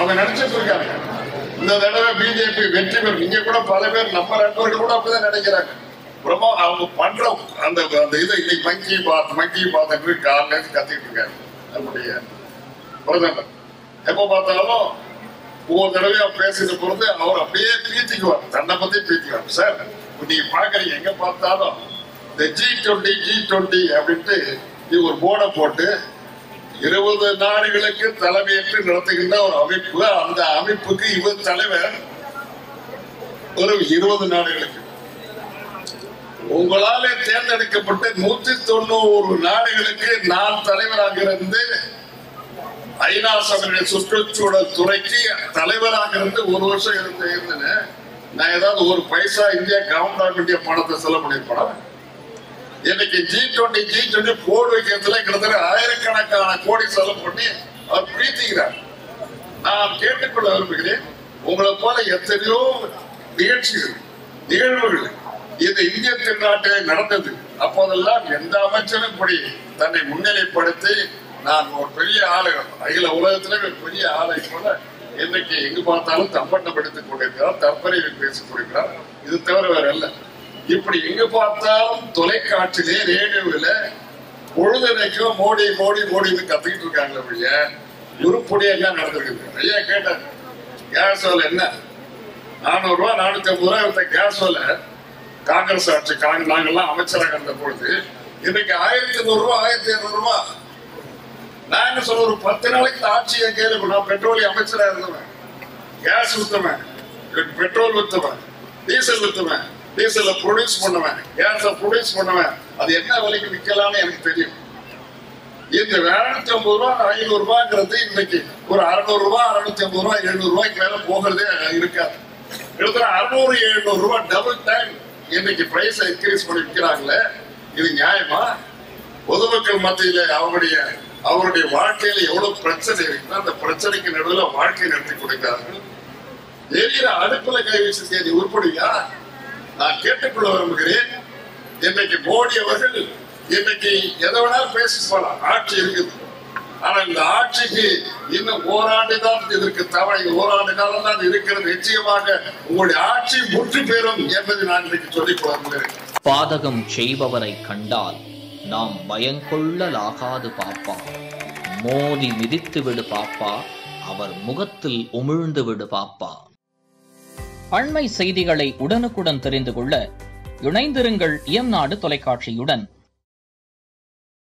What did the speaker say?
அவங்க நினைச்சிட்டு இருக்காங்க இந்த தடவை பிஜேபி வெற்றி பெறும் இங்க கூட பல பேர் நம்ம நண்பர்கள் கூட அப்படிதான் நினைக்கிறாங்க ரொம்ப அவங்க பண்ற அந்த அந்த இது இன்னைக்கு மங்கி பாத் மங்கி பாத் காலையில இருந்து கத்திட்டு இருக்காங்க நம்முடைய பிரதமர் எப்ப பார்த்தாலும் ஒவ்வொரு தடவையும் அவர் பேசுகிற பொழுது அவர் அப்படியே பீத்திக்குவார் தன்னை பத்தி பீத்திக்குவார் சார் இப்ப நீங்க பாக்குறீங்க எங்க பார்த்தாலும் இந்த ஜி டுவெண்ட்டி ஜி டுவெண்ட்டி அப்படின்ட்டு இது ஒரு போர்டை போட்டு இருபது நாடுகளுக்கு தலைமையேற்று நடத்துகின்ற ஒரு அமைப்பு அந்த அமைப்புக்கு இவர் தலைவர் ஒரு இருபது நாடுகளுக்கு உங்களாலே தேர்ந்தெடுக்கப்பட்ட நூத்தி தொண்ணூறு நாடுகளுக்கு நான் தலைவராக இருந்து ஐநா சபையுடைய சுற்றுச்சூழல் துறைக்கு தலைவராக இருந்து ஒரு வருஷம் இருந்து இருந்தேன் நான் ஏதாவது ஒரு பைசா இந்தியா கவர்மெண்ட் ஆஃப் இந்தியா பணத்தை செலவு பண்ணிருப்பேன் இன்னைக்கு G twenty G twenty board வைக்கிறதுல கிட்டத்தட்ட ஆயிரக்கணக்கான கோடி செலவு பண்ணி அவர் பிரீத்திக்கிறார் நான் கேட்டுக்கொள்ள விரும்புகிறேன் உங்களை போல எத்தனையோ நிகழ்ச்சிகள் நிகழ்வுகள் இது இந்திய திருநாட்டிலே நடந்தது அப்போதெல்லாம் எந்த அமைச்சரும் இப்படி தன்னை முன்னிலைப்படுத்தி நான் ஒரு பெரிய ஆளு அகில உலகத்திலே ஒரு பெரிய ஆளை போல இன்னைக்கு எங்கு பார்த்தாலும் தம்பட்டப்படுத்திக் கொண்டிருக்கிறார் தற்பறையை பேசிக் கொண்டிருக்கிறார் இது தவிர வேற அல்ல இப்படி எங்க பார்த்தாலும் தொலைக்காட்சியிலே ரேடியோவில பொழுதுனைக்கும் மோடி மோடி மோடின்னு கத்திக்கிட்டு இருக்காங்க அப்படிய உருப்படி எல்லாம் நடந்திருக்கு ஐயா கேட்டாங்க கேஸ் விலை என்ன நானூறு ரூபாய் நானூத்தி ஐம்பது ரூபாய் இருந்த கேஸ் விலை காங்கிரஸ் ஆட்சி காங்க நாங்கெல்லாம் அமைச்சராக இருந்த பொழுது இன்னைக்கு ஆயிரத்தி நூறு ரூபாய் ஆயிரத்தி இருநூறு ரூபாய் நான் என்ன சொல்ல ஒரு பத்து நாளைக்கு இந்த ஆட்சியை கேள்வி நான் பெட்ரோலிய அமைச்சரா இருந்தவன் கேஸ் வித்துவன் பெட்ரோல் வித்துவன் டீசல் வித்துவன் டீசல்ல ப்ரொடியூஸ் பண்ணுவேன் கேஸ ப்ரொடியூஸ் பண்ணுவேன் அது என்ன விலைக்கு விற்கலாம்னு எனக்கு தெரியும் இந்த இருநூத்தி ஐம்பது ரூபா ஐநூறு ரூபாய்ங்கிறது இன்னைக்கு ஒரு அறுநூறு ரூபாய் அறுநூத்தி ஐம்பது ரூபாய் எழுநூறு ரூபாய்க்கு மேல போகிறதே இருக்காது கிட்டத்தட்ட அறுநூறு எழுநூறு ரூபாய் டபுள் டைம் இன்னைக்கு பிரைஸ் இன்க்ரீஸ் பண்ணி விற்கிறாங்களே இது நியாயமா பொதுமக்கள் மத்தியில அவருடைய அவருடைய வாழ்க்கையில எவ்வளவு பிரச்சனை இருக்குன்னா அந்த பிரச்சனைக்கு நடுவில் வாழ்க்கை நடத்தி கொடுக்கிறார்கள் எரியிற அடுப்புல கை வச்சு நீ உருப்படுவியா நான் கேட்டுக்கொள்ள விரும்புகிறேன் இன்னைக்கு மோடி அவர்கள் இன்னைக்கு எதை வேணாலும் பேசி போலாம் ஆட்சி இருக்குது ஆனா இந்த ஆட்சிக்கு இன்னும் ஓராண்டு தான் இதற்கு தவறை ஓராண்டு காலம் தான் இருக்கிறது நிச்சயமாக உங்களுடைய ஆட்சி முற்று பெறும் என்பதை நான் இன்னைக்கு சொல்லிக் கொள்கிறேன் பாதகம் செய்பவரை கண்டால் நாம் பயங்கொள்ளலாகாது பாப்பா மோதி மிதித்து விடு பாப்பா அவர் முகத்தில் உமிழ்ந்து விடு பாப்பா அண்மை செய்திகளை உடனுக்குடன் தெரிந்து கொள்ள இணைந்திருங்கள் இயம்நாடு தொலைக்காட்சியுடன்